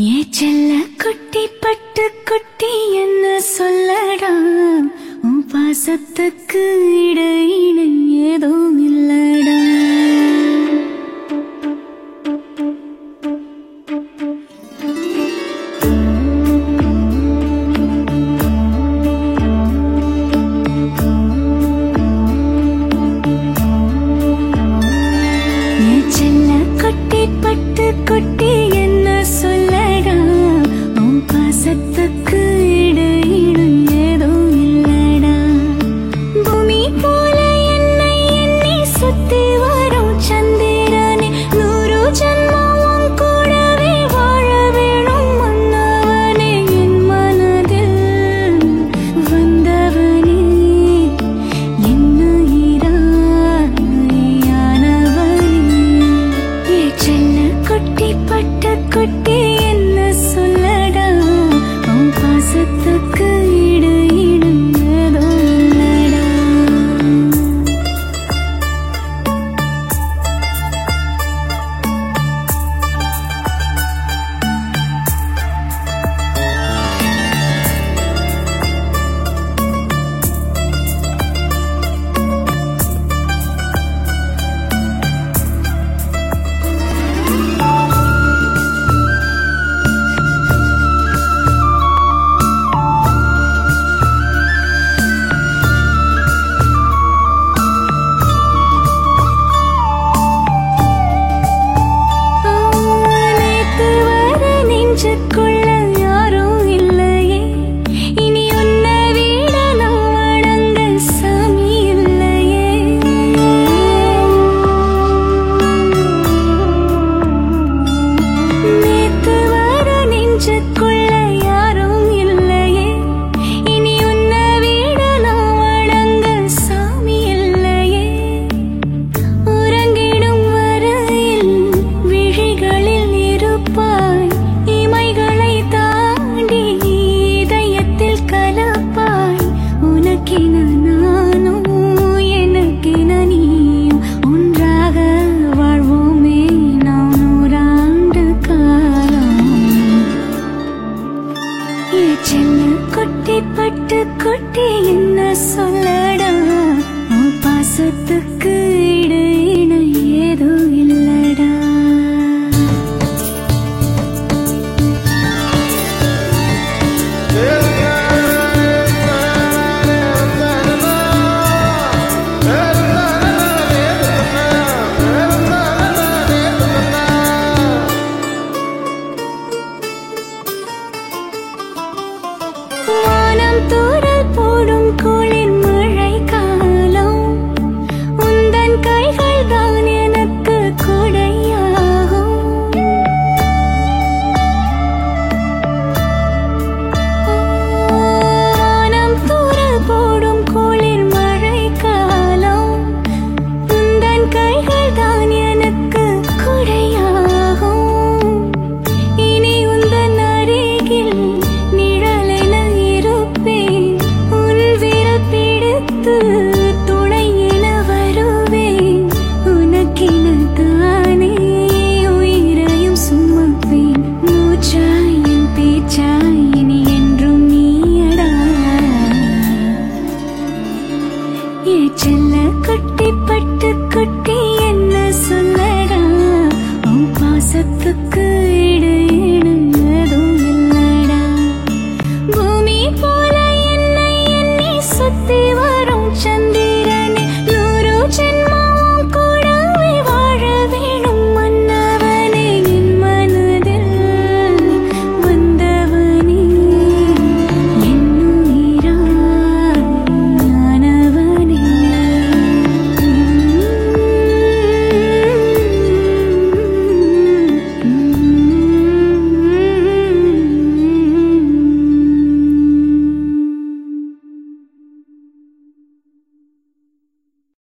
ஏ செல்ல குட்டி பட்டு குட்டி என்ன சொல்லடா உன் பாசத்துக்கு இடையின ஏதும் இல்லடா ஏ செல்ல குட்டி பட்டு குட்டி என்ன சொல்லடா உன் பாசத்துக்கு இடையின ஏதும் இல்லடா பூமி போல என்னை எண்ணி சுத்தி வரும் சந்திரனே நூறு ஜன்மம் உன் கூடவே வாழ வேணும் மன்னவனே என் மனதில் வந்தவனே குட்டி பட்ட குட்டி என்ன சொல்லடா உன் பாசத்துக்கு இடையிடும் ஏதோ இல்லடா நேத்து வர நெஞ்சுக்குள்ள யாரும் இல்லையே இனி உன்னை விட நான் வணங்க சாமி இல்லையே நேத்து வர நெஞ்சுக்குள்ள யாரும் இல்லையே இனி உன்னை விட நான் வணங்க சாமி இல்லையே உறங்கிடும் வரையில் விழிகளில் இருப்பாய் இமைகளை தாண்டி இதயத்தில் கலப்பாய் உனக்கென நானும் எனக்கென நீயும் ஒன்றாக வாழ்வோமே நாம் நூறாண்டு காலம் ஏ செல்ல குட்டி பட்டு குட்டி என்ன சொல்லடா உன் பாசத்துக்கு இடு